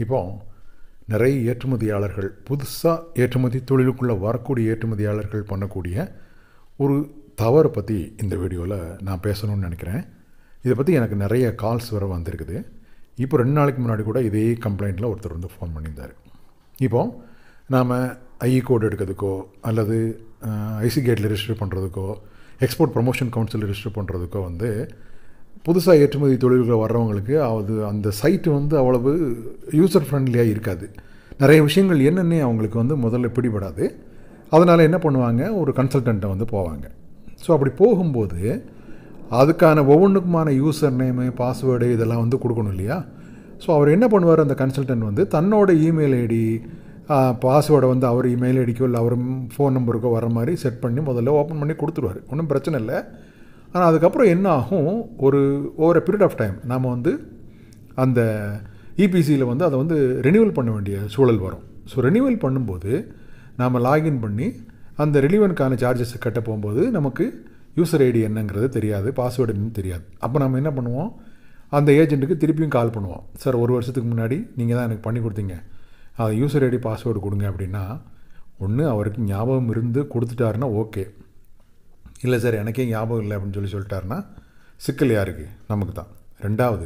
இப்போ நிறைய ஏற்றுமதியாளர்கள் புதுசாக ஏற்றுமதி தொழிலுக்குள்ளே வரக்கூடிய ஏற்றுமதியாளர்கள் பண்ணக்கூடிய ஒரு தவறை பற்றி இந்த வீடியோவில் நான் பேசணும்னு நினைக்கிறேன் இதை பற்றி எனக்கு நிறைய கால்ஸ் வர வந்திருக்குது இப்போ ரெண்டு நாளைக்கு முன்னாடி கூட இதே கம்ப்ளைண்ட்டில் ஒருத்தர் வந்து ஃபோன் பண்ணியிருந்தார் இப்போது நாம் ஐஇ கோட் எடுக்கிறதுக்கோ அல்லது ஐசி கேட்டில் ரெஜிஸ்டர் பண்ணுறதுக்கோ எக்ஸ்போர்ட் ப்ரமோஷன் கவுன்சில் ரெஜிஸ்டர் பண்ணுறதுக்கோ வந்து புதுசாக ஏற்றுமதி தொழில்கள் வர்றவங்களுக்கு அது அந்த சைட்டு வந்து அவ்வளவு யூசர் ஃப்ரெண்ட்லியாக இருக்காது நிறைய விஷயங்கள் என்னென்னே அவங்களுக்கு வந்து முதல்ல பிடிபடாது அதனால் என்ன பண்ணுவாங்க ஒரு கன்சல்டண்ட்டை வந்து போவாங்க ஸோ அப்படி போகும்போது அதுக்கான ஒவ்வொன்றுக்குமான யூசர் நேமு பாஸ்வேர்டு இதெல்லாம் வந்து கொடுக்கணும் இல்லையா ஸோ அவர் என்ன பண்ணுவார் அந்த கன்சல்டன்ட் வந்து தன்னோட இமெயில் ஐடி பாஸ்வேர்டை வந்து அவர் இமெயில் ஐடிக்கோ இல்லை அவர் ஃபோன் நம்பருக்கோ வர மாதிரி செட் பண்ணி முதல்ல ஓப்பன் பண்ணி கொடுத்துருவார் ஒன்றும் பிரச்சனை இல்லை ஆனால் அதுக்கப்புறம் என்ன ஆகும் ஒரு ஓவர் பீரியட் ஆஃப் டைம் நாம் வந்து அந்த இபிசியில் வந்து அதை வந்து ரெனியூவல் பண்ண வேண்டிய சூழல் வரும் ஸோ ரெனியூவல் பண்ணும்போது நாம் லாகின் பண்ணி அந்த ரெனியூவலுக்கான சார்ஜஸ் கட்ட போகும்போது நமக்கு யூசர் ஐடி என்னங்கிறது தெரியாது பாஸ்வேர்டு என்னன்னு தெரியாது அப்போ நம்ம என்ன பண்ணுவோம் அந்த ஏஜென்ட்டுக்கு திருப்பியும் கால் பண்ணுவோம் சார் ஒரு வருஷத்துக்கு முன்னாடி நீங்கள் தான் எனக்கு பண்ணி கொடுத்தீங்க அது யூசர் ஐடி பாஸ்வேர்டு கொடுங்க அப்படின்னா ஒன்று அவருக்கு ஞாபகம் இருந்து கொடுத்துட்டாருன்னா ஓகே இல்லை சார் எனக்கே ஞாபகம் இல்லை அப்படின்னு சொல்லி சொல்லிட்டாருன்னா சிக்கல் யாருக்கு நமக்கு தான் ரெண்டாவது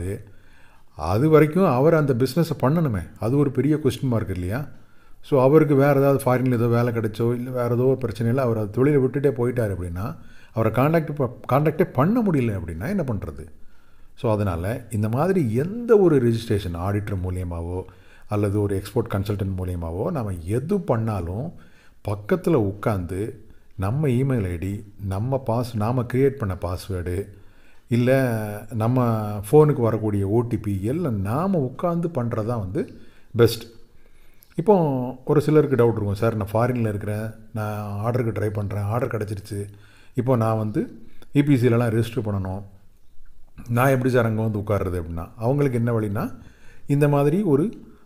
அது வரைக்கும் அவர் அந்த பிஸ்னஸை பண்ணணுமே அது ஒரு பெரிய கொஸ்டின் மார்க் இல்லையா ஸோ அவருக்கு வேறு ஏதாவது ஃபாரினில் ஏதோ வேலை கிடைச்சோ இல்லை வேறு ஏதோ ஒரு பிரச்சனை இல்லை அவர் அது தொழிலை விட்டுட்டே போயிட்டார் அப்படின்னா அவரை காண்டாக்ட் காண்டாக்டே பண்ண முடியல அப்படின்னா என்ன பண்ணுறது ஸோ அதனால் இந்த மாதிரி எந்த ஒரு ரிஜிஸ்ட்ரேஷன் ஆடிட்டர் மூலியமாகவோ அல்லது ஒரு எக்ஸ்போர்ட் கன்சல்டன்ட் மூலியமாகவோ நம்ம எது பண்ணாலும் பக்கத்தில் உட்காந்து நம்ம இமெயில் ஐடி நம்ம பாஸ் நாம் க்ரியேட் பண்ண பாஸ்வேர்டு இல்லை நம்ம ஃபோனுக்கு வரக்கூடிய ஓடிபி எல்லாம் நாம் உட்காந்து பண்ணுறது தான் வந்து பெஸ்ட் இப்போ ஒரு சிலருக்கு டவுட் இருக்கும் சார் நான் ஃபாரினில் இருக்கிறேன் நான் ஆர்டருக்கு ட்ரை பண்ணுறேன் ஆர்டர் கிடச்சிருச்சு இப்போ நான் வந்து இபிசிலலாம் ரெஜிஸ்டர் பண்ணணும் நான் எப்படி சார் அங்கே வந்து உட்கார்றது அப்படின்னா அவங்களுக்கு என்ன வழின்னா இந்த மாதிரி ஒரு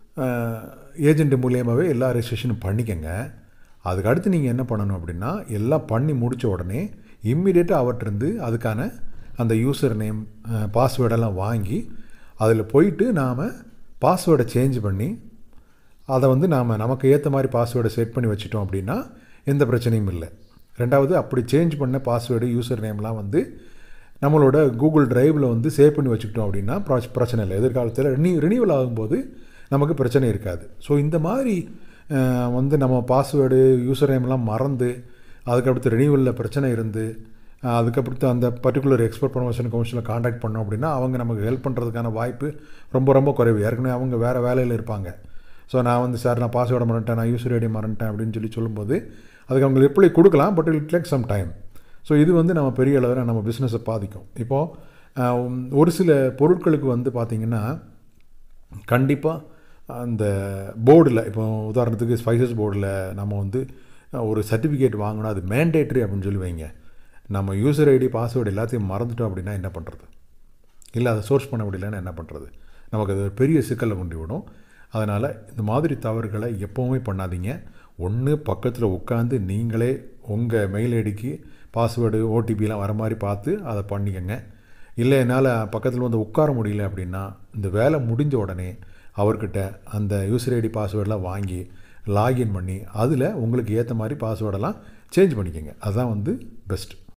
ஏஜென்ட் மூலியமாகவே எல்லா ரெஜிஸ்ட்ரேஷனும் பண்ணிக்கங்க அதுக்கு அடுத்து நீங்கள் என்ன பண்ணணும் அப்படின்னா எல்லாம் பண்ணி முடித்த உடனே இம்மிடியேட்டாக அவற்றிருந்து அதுக்கான அந்த யூசர் நேம் பாஸ்வேர்டெல்லாம் வாங்கி அதில் போயிட்டு நாம் பாஸ்வேர்டை சேஞ்ச் பண்ணி அதை வந்து நாம் நமக்கு ஏற்ற மாதிரி பாஸ்வேர்டை செட் பண்ணி வச்சிட்டோம் அப்படின்னா எந்த பிரச்சனையும் இல்லை ரெண்டாவது அப்படி சேஞ்ச் பண்ண பாஸ்வேர்டு யூசர் நேம்லாம் வந்து நம்மளோட கூகுள் ட்ரைவில் வந்து சேவ் பண்ணி வச்சுக்கிட்டோம் அப்படின்னா பிரச்சனை இல்லை எதிர்காலத்தில் ரினியூ ரினியூவல் ஆகும்போது நமக்கு பிரச்சனை இருக்காது ஸோ இந்த மாதிரி வந்து நம்ம பாஸ்வேர்டு யூசர் நேம்லாம் மறந்து அதுக்கடுத்து ரினியூவலில் பிரச்சனை இருந்து அதுக்கப்புறத்து அந்த பர்டிகுலர் எக்ஸ்போர்ட் ப்ரொமோஷன் கவுன்சிலில் காண்டாக்ட் பண்ணோம் அப்படின்னா அவங்க நமக்கு ஹெல்ப் பண்ணுறதுக்கான வாய்ப்பு ரொம்ப ரொம்ப குறைவு ஏற்கனவே அவங்க வேறு வேலையில் இருப்பாங்க ஸோ நான் வந்து சார் நான் பாஸ்வேர்டை மறந்துட்டேன் நான் யூசர் ஐடி மறந்துட்டேன் அப்படின்னு சொல்லி சொல்லும்போது அதுக்கு அவங்க எப்படி கொடுக்கலாம் but it take some time so இது வந்து நம்ம பெரிய அளவில் நம்ம பிஸ்னஸை பாதிக்கும் இப்போது ஒரு சில பொருட்களுக்கு வந்து பார்த்திங்கன்னா கண்டிப்பாக அந்த போர்டில் இப்போ உதாரணத்துக்கு ஸ்பைசஸ் போர்டில் நம்ம வந்து ஒரு சர்டிஃபிகேட் வாங்கணும் அது மேண்டேட்ரி அப்படின்னு சொல்லி வைங்க நம்ம யூசர் ஐடி பாஸ்வேர்டு எல்லாத்தையும் மறந்துட்டோம் அப்படின்னா என்ன பண்ணுறது இல்லை அதை சோர்ஸ் பண்ண முடியலன்னு என்ன பண்ணுறது நமக்கு அது ஒரு பெரிய சிக்கலை கொண்டு விடும் அதனால் இந்த மாதிரி தவறுகளை எப்போவுமே பண்ணாதீங்க ஒன்று பக்கத்தில் உட்காந்து நீங்களே உங்கள் மெயில் ஐடிக்கு பாஸ்வேர்டு ஓடிபிலாம் வர மாதிரி பார்த்து அதை பண்ணிக்கங்க இல்லை என்னால் பக்கத்தில் வந்து உட்கார முடியல அப்படின்னா இந்த வேலை முடிஞ்ச உடனே அவர்கிட்ட அந்த யூசர் ஐடி பாஸ்வேர்டெலாம் வாங்கி லாகின் பண்ணி அதில் உங்களுக்கு ஏற்ற மாதிரி பாஸ்வேர்டெல்லாம் சேஞ்ச் பண்ணிக்கோங்க அதுதான் வந்து பெஸ்ட்டு